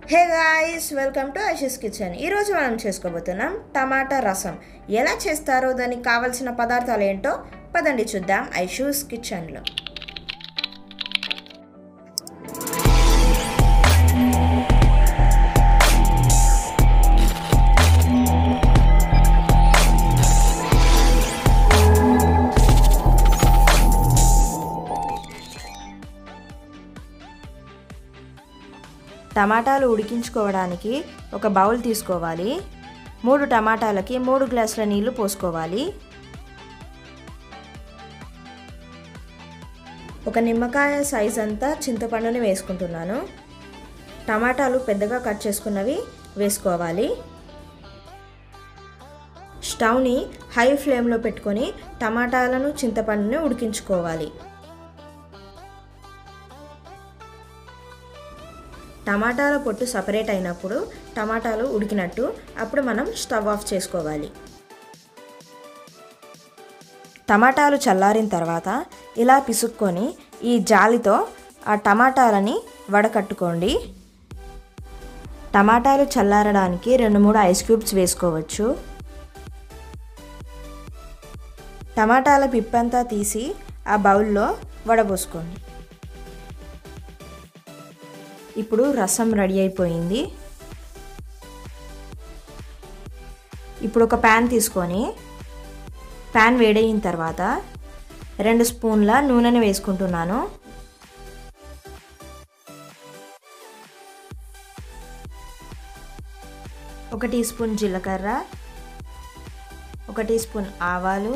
hey guys welcome to Aisha's kitchen ఈరోజు మనం చేసుకోబోతున్నాం టమాటా రసం ఎలా చేస్తారో దానికి కావలసిన పదార్థాలు ఏంటో పదండి చూద్దాం ఐషూస్ కిచెన్లో టమాటాలు ఉడికించుకోవడానికి ఒక బౌల్ తీసుకోవాలి మూడు టమాటాలకి మూడు గ్లాసుల నీళ్లు పోసుకోవాలి ఒక నిమ్మకాయ సైజ్ అంతా చింతపండుని వేసుకుంటున్నాను టమాటాలు పెద్దగా కట్ చేసుకున్నవి వేసుకోవాలి స్టవ్ని హై ఫ్లేమ్లో పెట్టుకొని టమాటాలను చింతపండుని ఉడికించుకోవాలి టమాటాల పొట్టు సపరేట్ అయినప్పుడు టమాటాలు ఉడికినట్టు అప్పుడు మనం స్టవ్ ఆఫ్ చేసుకోవాలి టమాటాలు చల్లారిన తర్వాత ఇలా పిసుక్కొని ఈ జాలితో ఆ టమాటాలని వడకట్టుకోండి టమాటాలు చల్లారడానికి రెండు మూడు ఐస్ క్యూబ్స్ వేసుకోవచ్చు టమాటాల పిప్పంతా తీసి ఆ బౌల్లో వడబోసుకోండి ఇప్పుడు రసం రెడీ అయిపోయింది ఇప్పుడు ఒక ప్యాన్ తీసుకొని ప్యాన్ వేడయిన తర్వాత రెండు స్పూన్ల నూనెని వేసుకుంటున్నాను ఒక టీ స్పూన్ జీలకర్ర ఒక టీ స్పూన్ ఆవాలు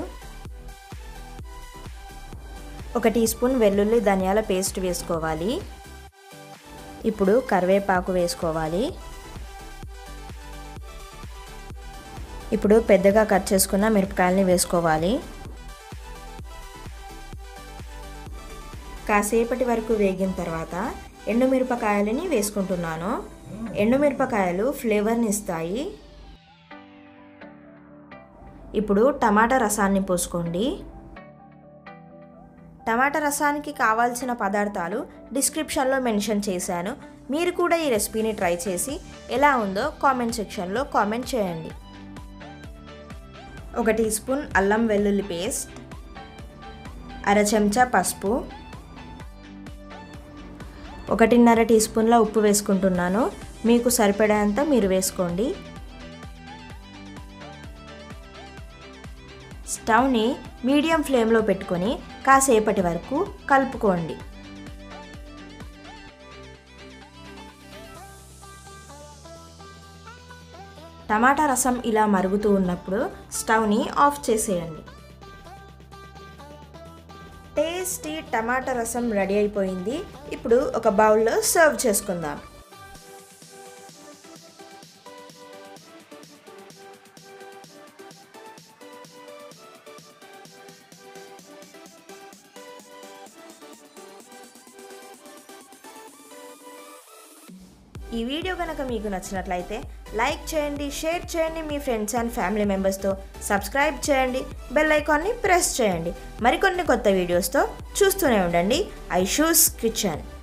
ఒక టీ స్పూన్ వెల్లుల్లి ధనియాల పేస్ట్ వేసుకోవాలి ఇప్పుడు కరివేపాకు వేసుకోవాలి ఇప్పుడు పెద్దగా కట్ చేసుకున్న మిరపకాయలని వేసుకోవాలి కాసేపటి వరకు వేగిన తర్వాత ఎండుమిరపకాయలని వేసుకుంటున్నాను ఎండుమిరపకాయలు ఫ్లేవర్ని ఇస్తాయి ఇప్పుడు టమాటా రసాన్ని పోసుకోండి టమాటా రసానికి కావాల్సిన పదార్థాలు డిస్క్రిప్షన్లో మెన్షన్ చేశాను మీరు కూడా ఈ రెసిపీని ట్రై చేసి ఎలా ఉందో కామెంట్ సెక్షన్లో కామెంట్ చేయండి ఒక టీ స్పూన్ అల్లం వెల్లుల్లి పేస్ట్ అర చెంచా పసుపు ఒకటిన్నర టీ స్పూన్ల ఉప్పు వేసుకుంటున్నాను మీకు సరిపడేంత మీరు వేసుకోండి స్టవ్ని మీడియం ఫ్లేమ్లో పెట్టుకొని కాసేపటి వరకు కలుపుకోండి టమాటా రసం ఇలా మరుగుతూ ఉన్నప్పుడు స్టవ్ని ఆఫ్ చేసేయండి టేస్టీ టమాటా రసం రెడీ అయిపోయింది ఇప్పుడు ఒక బౌల్లో సర్వ్ చేసుకుందాం ఈ వీడియో కనుక మీకు నచ్చినట్లయితే లైక్ చేయండి షేర్ చేయండి మీ ఫ్రెండ్స్ అండ్ ఫ్యామిలీ మెంబర్స్తో సబ్స్క్రైబ్ చేయండి బెల్ ఐకాన్ని ప్రెస్ చేయండి మరికొన్ని కొత్త వీడియోస్తో చూస్తూనే ఉండండి ఐ షూస్ కిచెన్